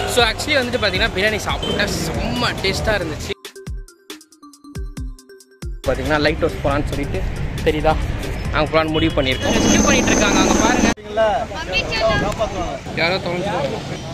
So actually வந்துட்டு பார்த்தீங்கன்னா பிரியாணி சாப்பிட்டேன் செம்ம டேஸ்ட்டாக இருந்துச்சு பார்த்தீங்கன்னா லைட் ஹவுஸ் போகலான்னு சொல்லிட்டு தெரியுதா அங்கே போகலான்னு முடிவு பண்ணியிருக்கோம் ஸ்கிப் பண்ணிட்டு இருக்காங்க அங்கே பாருங்க யாரோ தொலைஞ்சிருவாங்க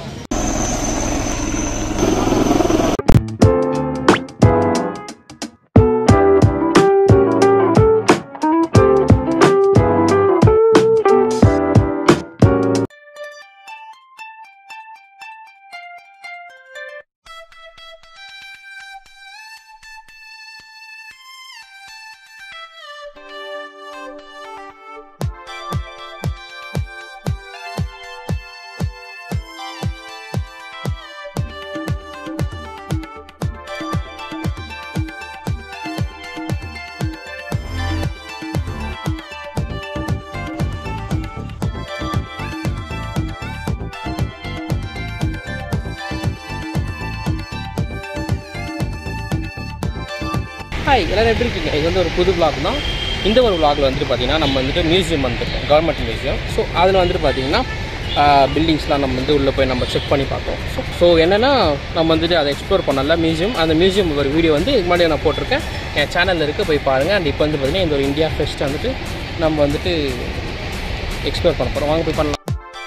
ஹாய் எல்லாரும் எப்படி இருக்கீங்க இது வந்து ஒரு புது vlog தான் இந்த ஒரு vlogல வந்துட்டு பார்த்தீங்கன்னா நம்ம வந்துட்டு மியூசியம் வந்துருக்கோம் கவர்மெண்ட் மியூசியம் ஸோ அதில் வந்துட்டு பார்த்தீங்கன்னா பில்டிங்ஸ்லாம் நம்ம வந்து உள்ளே போய் நம்ம செக் பண்ணி பார்த்தோம் ஸோ ஸோ என்னென்னா நம்ம வந்துட்டு அதை எக்ஸ்ப்ளோர் பண்ணல மியூசியம் அந்த மியூசியம் ஒரு வீடியோ வந்து இதுக்கு முன்னாடி நான் போட்டிருக்கேன் என் சேனலில் இருக்குது போய் பாருங்கள் அண்ட் இப்போ வந்து பார்த்தீங்கன்னா இந்த ஒரு இந்தியா ஃபெஸ்ட் வந்துட்டு நம்ம வந்துட்டு எக்ஸ்ப்ளோர் பண்ண போகிறோம் வாங்க போய் பண்ணலாம்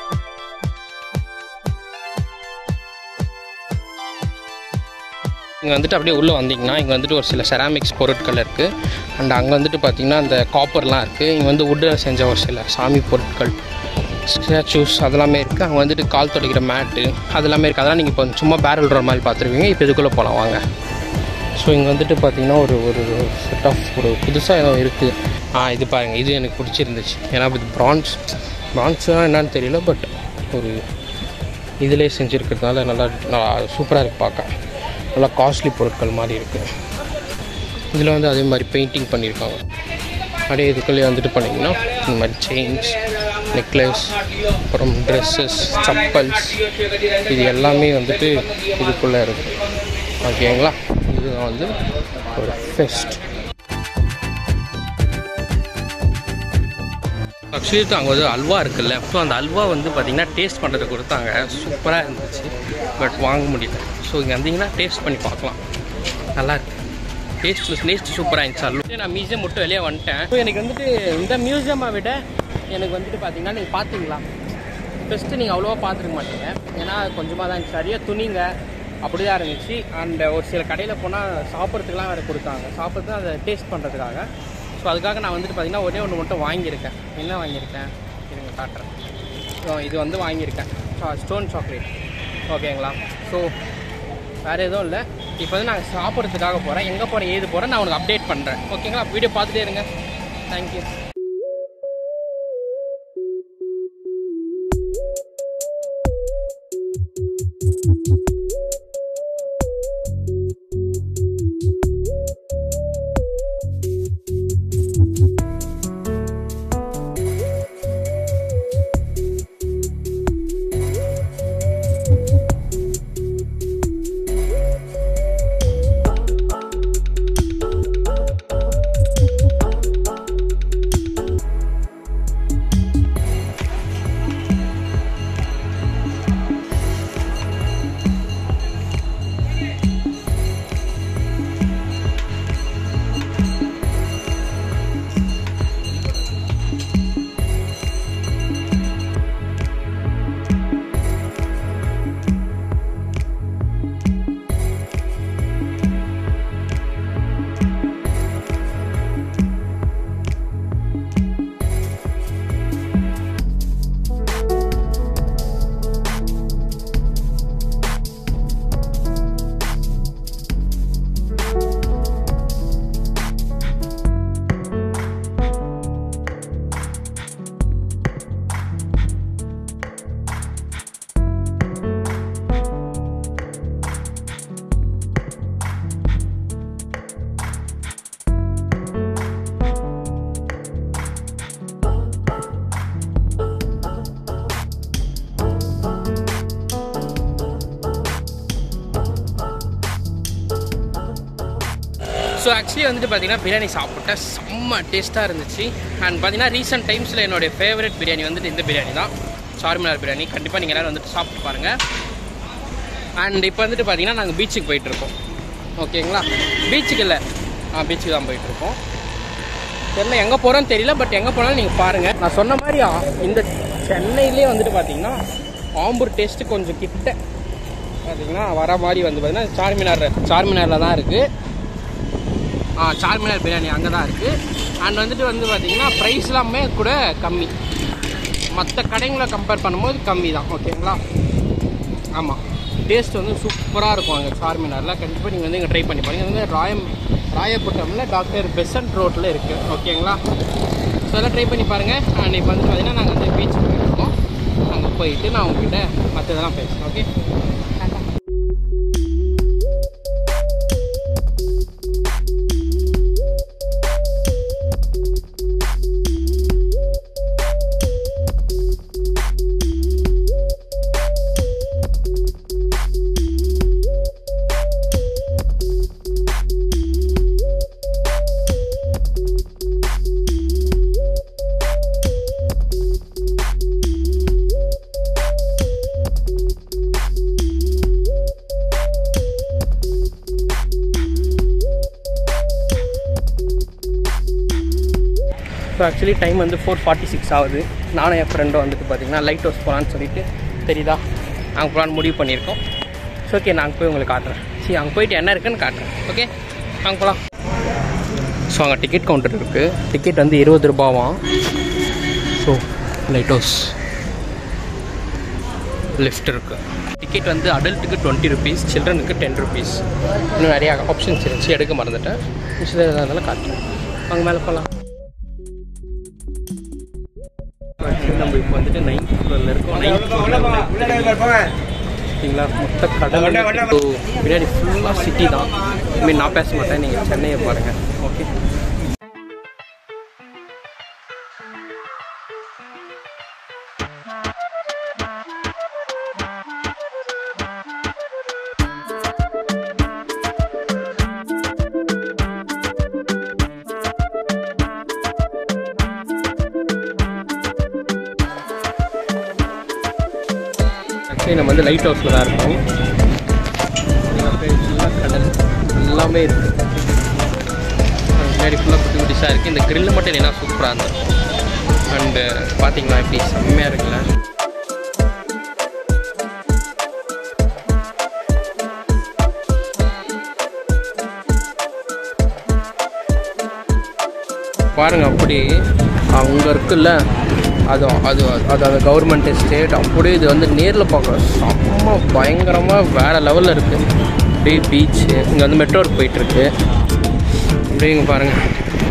இங்கே வந்துட்டு அப்படியே உள்ளே வந்தீங்கன்னா இங்கே வந்துட்டு ஒரு சில செராமிக்ஸ் பொருட்கள் இருக்குது அண்ட் அங்கே வந்துட்டு பார்த்தீங்கன்னா அந்த காப்பர்லாம் இருக்குது இங்கே வந்து வுட்டில் செஞ்ச ஒரு சில சாமி பொருட்கள் ஸ்டாச்சூஸ் அதெல்லாமே இருக்குது அங்கே வந்துட்டு கால் துடைக்கிற மேட்டு அதெல்லாமே இருக்குது அதெல்லாம் நீங்கள் இப்போ சும்மா பேரல் விடுற மாதிரி பார்த்துருவீங்க இப்போ இதுக்குள்ளே போகலாம் வாங்க ஸோ இங்கே வந்துட்டு பார்த்தீங்கன்னா ஒரு ஒரு செட் ஆஃப் ஒரு புதுசாக ஏதோ இருக்குது ஆ இது பாருங்கள் இது எனக்கு பிடிச்சிருந்துச்சு ஏன்னா இது ப்ரான்ஸ் ப்ரான்ஸ்லாம் என்னன்னு தெரியல பட் ஒரு இதிலே செஞ்சுருக்கிறதுனால நல்லா நல்லா சூப்பராக இருக்குது பார்க்க நல்லா காஸ்ட்லி பொருட்கள் மாதிரி இருக்குது இதில் வந்து அதே மாதிரி பெயிண்டிங் பண்ணியிருக்காங்க அப்படியே இதுக்குள்ளே வந்துட்டு பண்ணிங்கன்னா இந்த மாதிரி செயின்ஸ் நெக்லஸ் அப்புறம் ட்ரெஸ்ஸஸ் சப்பல்ஸ் இது எல்லாமே வந்துட்டு இதுக்குள்ளே இருக்குது ஓகேங்களா இதுதான் வந்து ஒரு ஃபெஸ்ட் ஆக்சுவலி அங்கே வந்து அல்வா இருக்குல்ல ஸோ அந்த அல்வா வந்து பார்த்திங்கன்னா டேஸ்ட் பண்ணுறதுக்கு கொடுத்தாங்க சூப்பராக இருந்துச்சு பட் வாங்க முடியல ஸோ இங்கே வந்தீங்கன்னா டேஸ்ட் பண்ணி பார்க்கலாம் நல்லா இருக்கு டேஸ்ட் டேஸ்ட் சூப்பராக இருந்துச்சு அல்வா நான் மியூசியம் மட்டும் வெளியே வந்துட்டேன் ஸோ எனக்கு வந்துட்டு இந்த மியூசியமை விட எனக்கு வந்துட்டு பார்த்தீங்கன்னா நீங்கள் பார்த்தீங்களா ஃபஸ்ட்டு நீங்கள் அவ்வளோவா பார்த்துருக்க மாட்டீங்க ஏன்னா கொஞ்சமாக தான் இருந்துச்சு நிறைய துணிங்க அப்படி தான் இருந்துச்சு அண்ட் ஒரு சில கடையில் போனால் சாப்பிட்றதுக்குலாம் வேறு கொடுத்தாங்க சாப்பிட்றது அதை டேஸ்ட் பண்ணுறதுக்காக ஸோ அதுக்காக நான் வந்துட்டு பார்த்தீங்கன்னா ஒரே ஒன்று மட்டும் வாங்கியிருக்கேன் என்ன வாங்கியிருக்கேன் இருங்க காட்டுறேன் ஸோ இது வந்து வாங்கியிருக்கேன் ஸ்டோன் சாக்லேட் ஓகேங்களா ஸோ வேறு எதுவும் இல்லை இப்போ வந்து நாங்கள் சாப்பிட்றதுக்காக போகிறேன் எங்கே போகிறேன் ஏது போகிறேன் நான் உனக்கு அப்டேட் பண்ணுறேன் ஓகேங்களா வீடியோ பார்த்துட்டே இருங்க தேங்க்யூ ஸோ ஆக்சுவலி வந்துட்டு பார்த்தீங்கன்னா பிரியாணி சாப்பிட்டேன் செம்ம டேஸ்ட்டாக இருந்துச்சு அண்ட் பார்த்தீங்கன்னா ரீசெண்ட் டைம்ஸில் என்னுடைய ஃபேவரட் பிரியாணி வந்துட்டு இந்த பிரியாணி தான் சார்மினார் பிரியாணி கண்டிப்பாக நீங்கள் எல்லாரும் வந்துட்டு சாப்பிட்டு பாருங்கள் அண்ட் இப்போ வந்துட்டு பார்த்தீங்கன்னா நாங்கள் பீச்சுக்கு போயிட்டுருக்கோம் ஓகேங்களா பீச்சுக்கு இல்லை ஆ பீச்சுக்கு தான் போயிட்டுருக்கோம் தெரியல எங்கே போகிறோன்னு தெரியல பட் எங்கே போனாலும் நீங்கள் பாருங்கள் நான் சொன்ன மாதிரி ஆ, இந்த சென்னையிலே வந்துட்டு பார்த்தீங்கன்னா ஆம்பூர் டேஸ்ட்டு கொஞ்சம் கிட்ட பார்த்தீங்கன்னா வர மாதிரி வந்து பார்த்தீங்கன்னா சார்மினார் சார்மினாரில் தான் இருக்குது ஆ சார்மினார் பிரியாணி அங்கே தான் இருக்குது அண்ட் வந்துட்டு வந்து பார்த்தீங்கன்னா ப்ரைஸ் எல்லாமே கூட கம்மி மற்ற கடைங்களை கம்பேர் பண்ணும்போது கம்மி தான் ஓகேங்களா ஆமாம் டேஸ்ட் வந்து சூப்பராக இருக்கும் அங்கே சார்மினாரில் கண்டிப்பாக நீங்கள் வந்து இங்கே ட்ரை பண்ணி பாருங்க இது வந்து ராயம் ராயபுட்டமில் டாக்டர் பெசன்ட் ரோட்டில் இருக்குது ஓகேங்களா ஸோ எல்லாம் ட்ரை பண்ணி பாருங்கள் அண்ட் இப்போ வந்து பார்த்தீங்கன்னா நாங்கள் வந்து பீச்சுக்கு போயிருக்கோம் அங்கே போயிட்டு நான் உங்ககிட்ட மற்றதெல்லாம் பேசுகிறேன் ஓகே ஸோ ஆக்சுவலி டைம் வந்து ஃபோர் ஃபார்ட்டி சிக்ஸ் ஆகுது நானும் என் ஃப்ரெண்டும் வந்துட்டு பார்த்தீங்கன்னா லைட் ஹவுஸ் போகலான்னு சொல்லிட்டு தெரியுதா நாங்கள் போகலான்னு முடிவு பண்ணியிருக்கோம் ஸோ ஓகே நாங்கள் போய் உங்களுக்கு காட்டுறேன் சரி அங்கே போயிட்டு என்ன இருக்குன்னு காட்டுறேன் ஓகே நாங்க போகலாம் ஸோ அங்கே டிக்கெட் கவுண்டர் இருக்குது டிக்கெட் வந்து இருபது ரூபாவாம் ஸோ லைட் ஹவுஸ் லிஃப்ட் இருக்குது டிக்கெட் வந்து அடல்ட்டுக்கு டுவெண்ட்டி ருபீஸ் சில்ட்ரனுக்கு டென் ருபீஸ் இன்னும் நிறையா ஆப்ஷன்ஸ் இருந்துச்சு எடுக்க மறந்துட்டேன் சில இதெல்லாம் காட்டுறேன் அங்கே மேலே போகலாம் Actually, நம்ம இப்போ வந்துட்டு நைன்த் ஃப்ளோரில் இருக்கோம் நைன்த் ஓகேங்களா மொத்த கடல் So, பின்னாடி ஃபுல்லாக சிட்டி தான் ஐ மீன் நான் பேச மாட்டேன் நீங்கள் சென்னையை பாருங்கள் ஓகே ஆக்சுவலி நம்ம வந்து லைட் ஹவுஸில் தான் இருக்கோம் ஃபுல்லாக கடல் எல்லாமே இருக்குது முன்னாடி ஃபுல்லாக குட்டி குட்டிஸாக இருக்குது இந்த grill மட்டும் இல்லைன்னா சூப்பராக இருந்திருக்கும் அண்டு பார்த்தீங்களா எப்படி செம்மையாக இருக்குல்ல பாருங்க அப்படி அங்கே இருக்குல்ல அது அது அது அந்த கவர்மெண்ட் எஸ்டேட் அப்படியே இது வந்து நேரில் பார்க்க செம்ம பயங்கரமாக வேறு லெவலில் இருக்குது அப்படியே பீச்சு இங்கே வந்து மெட்ரோ போயிட்டுருக்கு அப்படியே இங்கே பாருங்கள்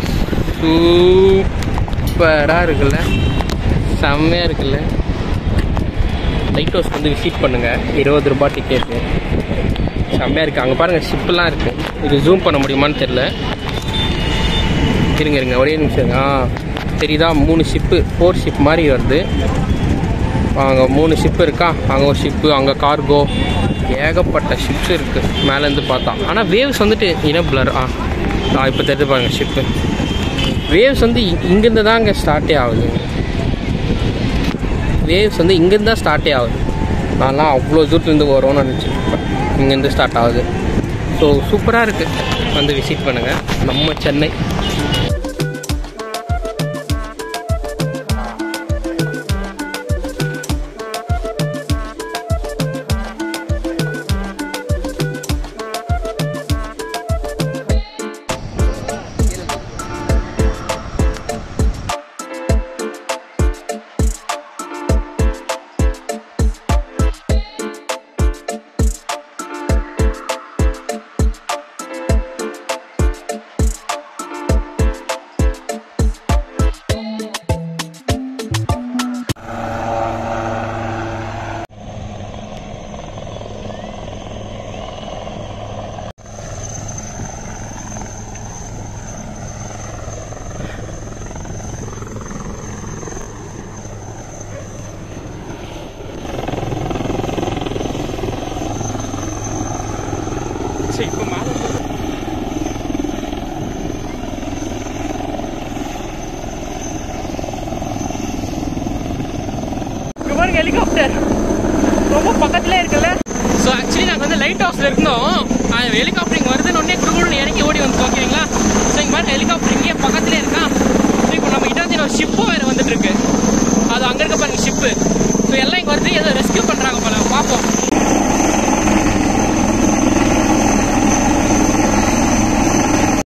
சூப்பராக இருக்குல்ல செம்மையாக இருக்குல்ல லைட் ஹவுஸ் வந்து விசிட் பண்ணுங்கள் இருபது ரூபாய் டிக்கெட்டு செம்மையாக இருக்குது அங்கே பாருங்கள் ஷிப்லாம் இருக்குது இது ஜூம் பண்ண முடியுமான்னு தெரில இருங்க இருங்க ஒரே நிமிஷம் இருங்க. ஆ தெரியுதா மூணு ஷிப்பு ஃபோர் ஷிப் மாதிரி வருது அங்கே மூணு ஷிப்பு இருக்கா அங்கே ஒரு ஷிப்பு அங்கே கார்கோ ஏகப்பட்ட ஷிப்ஸ் இருக்குது மேலேருந்து பார்த்தா ஆனால் வேவ்ஸ் வந்துட்டு இன பிளர் ஆ ஆ இப்போ தெரிஞ்சு பாருங்க ஷிப்பு வேவ்ஸ் வந்து இ- இங்கேருந்து தான் இங்கே ஸ்டார்ட்டே ஆகுது வேவ்ஸ் வந்து இங்கேருந்து தான் ஸ்டார்ட்டே ஆகுது நான்லாம் அவ்வளோ தூரத்துலேருந்து வரும்னு நினச்சிருப்பேன் இங்கேருந்து ஸ்டார்ட் ஆகுது ஸோ சூப்பராக இருக்குது வந்து விசிட் பண்ணுங்கள் நம்ம சென்னை சரி இப்போ மேலே இங்க பாருங்க ஹெலிகாப்டர் ரொம்ப பக்கத்துல இருக்குல்ல ஸோ ஸோ ஆக்சுவலி நாங்கள் வந்து லைட் ஹவுஸில் இருந்தோம் ஹெலிகாப்டர் இங்கே வருதுன்னு உடனே குடுகுடுன்னு இறங்கி ஓடி வந்து ஓகேங்களா ஸோ இங்கே பாருங்க ஹெலிகாப்டர் இங்கே